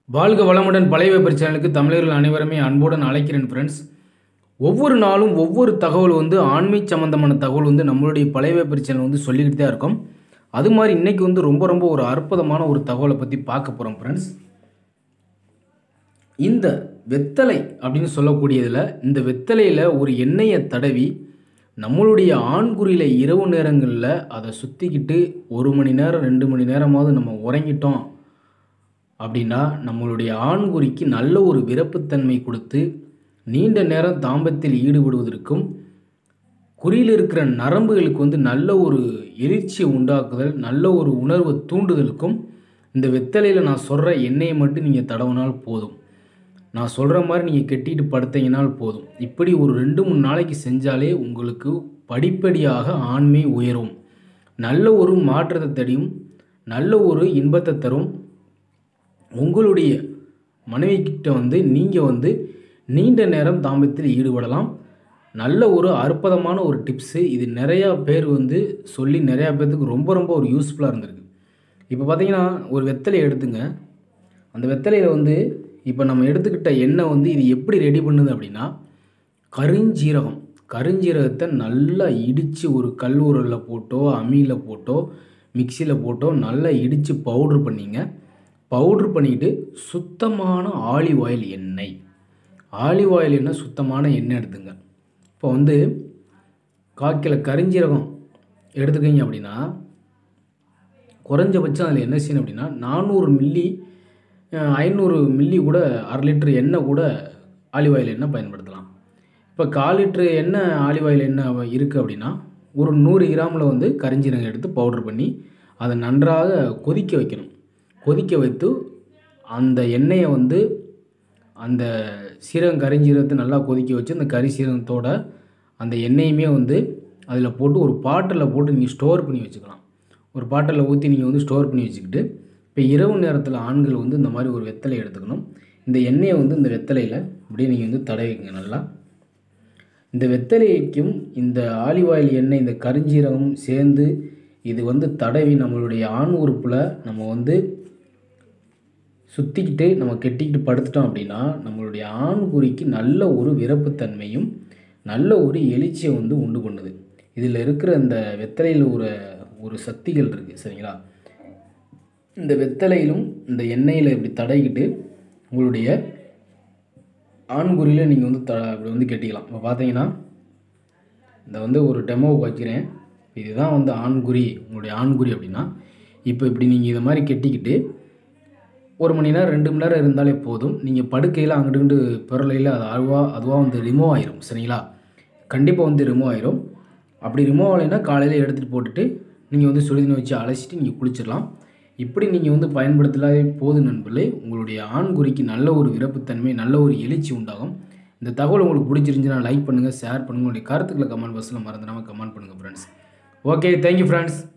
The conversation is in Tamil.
வாழ்க வளமுடன் பழைய பேப்பர் சேனலுக்கு தமிழர்கள் அனைவருமே அன்புடன் அழைக்கிறேன் ஃப்ரெண்ட்ஸ் ஒவ்வொரு நாளும் ஒவ்வொரு தகவல் வந்து ஆண்மை சம்மந்தமான தகவல் வந்து நம்மளுடைய பழைய பேப்பர் சேனல் வந்து சொல்லிக்கிட்டு தான் இருக்கோம் அது மாதிரி இன்னைக்கு வந்து ரொம்ப ரொம்ப ஒரு அற்புதமான ஒரு தகவலை பற்றி பார்க்க போகிறோம் ஃப்ரெண்ட்ஸ் இந்த வெத்தலை அப்படின்னு சொல்லக்கூடியதில் இந்த வெத்தலையில் ஒரு எண்ணெயை தடவி நம்மளுடைய ஆண்குறியில் இரவு நேரங்களில் அதை சுற்றிக்கிட்டு ஒரு மணி நேரம் ரெண்டு மணி நேரமாவது நம்ம உறங்கிட்டோம் அப்படின்னா நம்மளுடைய ஆண்குறிக்கு நல்ல ஒரு விரப்புத்தன்மை கொடுத்து நீண்ட நேரம் தாம்பத்தில் ஈடுபடுவதற்கும் குறியில் இருக்கிற நரம்புகளுக்கு வந்து நல்ல ஒரு எழுச்சியை உண்டாக்குதல் நல்ல ஒரு உணர்வை தூண்டுதலுக்கும் இந்த வெத்தலையில் நான் சொல்கிற எண்ணெயை மட்டும் நீங்கள் தடவினால் போதும் நான் சொல்கிற மாதிரி நீங்கள் கெட்டிட்டு படுத்தீங்கனால் போதும் இப்படி ஒரு ரெண்டு மூணு நாளைக்கு செஞ்சாலே உங்களுக்கு படிப்படியாக ஆண்மை உயரும் நல்ல ஒரு மாற்றத்தை தரும் நல்ல ஒரு இன்பத்தை தரும் உங்களுடைய மனைவிக்கிட்ட வந்து நீங்கள் வந்து நீண்ட நேரம் தாம்பத்தில் ஈடுபடலாம் நல்ல ஒரு அற்புதமான ஒரு டிப்ஸு இது நிறையா பேர் வந்து சொல்லி நிறையா பேர்த்துக்கு ரொம்ப ரொம்ப ஒரு யூஸ்ஃபுல்லாக இருந்திருக்கு இப்போ பார்த்தீங்கன்னா ஒரு வெத்தலையை எடுத்துங்க அந்த வெத்தலையில் வந்து இப்போ நம்ம எடுத்துக்கிட்ட எண்ணெய் வந்து இது எப்படி ரெடி பண்ணுது அப்படின்னா கருஞ்சீரகம் கருஞ்சீரகத்தை நல்லா இடித்து ஒரு கல் உரலில் போட்டோ அம்மியில் போட்டோ மிக்சியில் போட்டோ நல்லா இடித்து பவுட்ரு பண்ணிங்க பவுட்ரு பண்ணிக்கிட்டு சுத்தமான ஆலிவ் ஆயில் எண்ணெய் ஆலிவ் ஆயில் எண்ணெய் சுத்தமான எண்ணெய் எடுத்துங்க இப்போ வந்து காக்கில் கருஞ்சீரகம் எடுத்துக்கிங்க அப்படின்னா குறைஞ்சபட்சம் அதில் என்ன செய்யணும் அப்படின்னா நானூறு மில்லி ஐநூறு மில்லி கூட அரை லிட்டர் எண்ணெய் கூட ஆலிவ் ஆயில் எண்ணெய் பயன்படுத்தலாம் இப்போ கால் லிட்ரு எண்ணெய் ஆலிவ் ஆயில் எண்ணெய் இருக்குது அப்படின்னா ஒரு நூறு கிராமில் வந்து கரிஞ்சீரகம் எடுத்து பவுடர் பண்ணி அதை நன்றாக கொதிக்க வைக்கணும் கொதிக்க வைத்து அந்த எண்ணெயை வந்து அந்த சீரகம் கரிஞ்சீரகத்தை நல்லா கொதிக்க வச்சு அந்த கறி சீரகத்தோட அந்த எண்ணெயுமே வந்து அதில் போட்டு ஒரு பாட்டில் போட்டு நீங்கள் ஸ்டோர் பண்ணி வச்சுக்கலாம் ஒரு பாட்டில் ஊற்றி நீங்கள் வந்து ஸ்டோர் பண்ணி வச்சுக்கிட்டு இப்போ இரவு நேரத்தில் ஆண்கள் வந்து இந்த மாதிரி ஒரு வெத்தலை எடுத்துக்கணும் இந்த எண்ணெயை வந்து இந்த வெத்தலையில் அப்படியே நீங்கள் வந்து தடவிங்க நல்லா இந்த வெத்தலைக்கும் இந்த ஆலிவ் ஆயில் எண்ணெய் இந்த கருஞ்சீரகம் சேர்ந்து இது வந்து தடவி நம்மளுடைய ஆண் உறுப்பில் நம்ம வந்து சுற்றிக்கிட்டு நம்ம கெட்டிக்கிட்டு படுத்துட்டோம் அப்படின்னா நம்மளுடைய ஆண் குறிக்கு நல்ல ஒரு விரப்புத்தன்மையும் நல்ல ஒரு எழுச்சியை வந்து உண்டு பண்ணுது இதில் இருக்கிற இந்த வெத்தலையில் ஒரு ஒரு சக்திகள் இருக்குது சரிங்களா இந்த வெத்தலையிலும் இந்த எண்ணெயில் இப்படி தடவிக்கிட்டு உங்களுடைய ஆண்குறியில் நீங்கள் வந்து த இப்படி வந்து கெட்டிக்கலாம் இப்போ பார்த்தீங்கன்னா இந்த வந்து ஒரு டெமோவுக்கு வைக்கிறேன் இதுதான் வந்து ஆண்குறி உங்களுடைய ஆண்குறி அப்படின்னா இப்போ இப்படி நீங்கள் இதை மாதிரி கெட்டிக்கிட்டு ஒரு மணி நேரம் ரெண்டு மணி நேரம் இருந்தாலே போதும் நீங்கள் படுக்கையில் அங்கிட்டு இங்கிட்டு பிறலையில் அது அதுவாக அதுவாக வந்து ரிமூவ் ஆயிரும் சரிங்களா கண்டிப்பாக வந்து ரிமூவ் ஆயிரும் அப்படி ரிமூவ் ஆகலைன்னா காலையில் எடுத்துகிட்டு போட்டுட்டு நீங்கள் வந்து சுடுதண்ணி வச்சு அலசிட்டு நீங்கள் குளிச்சிடலாம் இப்படி நீங்கள் வந்து பயன்படுத்தலாவே போதும் நண்பர்களே உங்களுடைய ஆண்குறிக்கு நல்ல ஒரு விரப்புத்தன்மை நல்ல ஒரு எழுச்சி உண்டாகும் இந்த தகவல் உங்களுக்கு பிடிச்சிருந்துச்சுன்னா லைக் பண்ணுங்கள் ஷேர் பண்ணுங்கள் உங்களுடைய கருத்துக்களை கமெண்ட் பாக்ஸில் மறந்துடாமல் கமெண்ட் பண்ணுங்கள் ஃப்ரெண்ட்ஸ் ஓகே தேங்க்யூ ஃப்ரெண்ட்ஸ்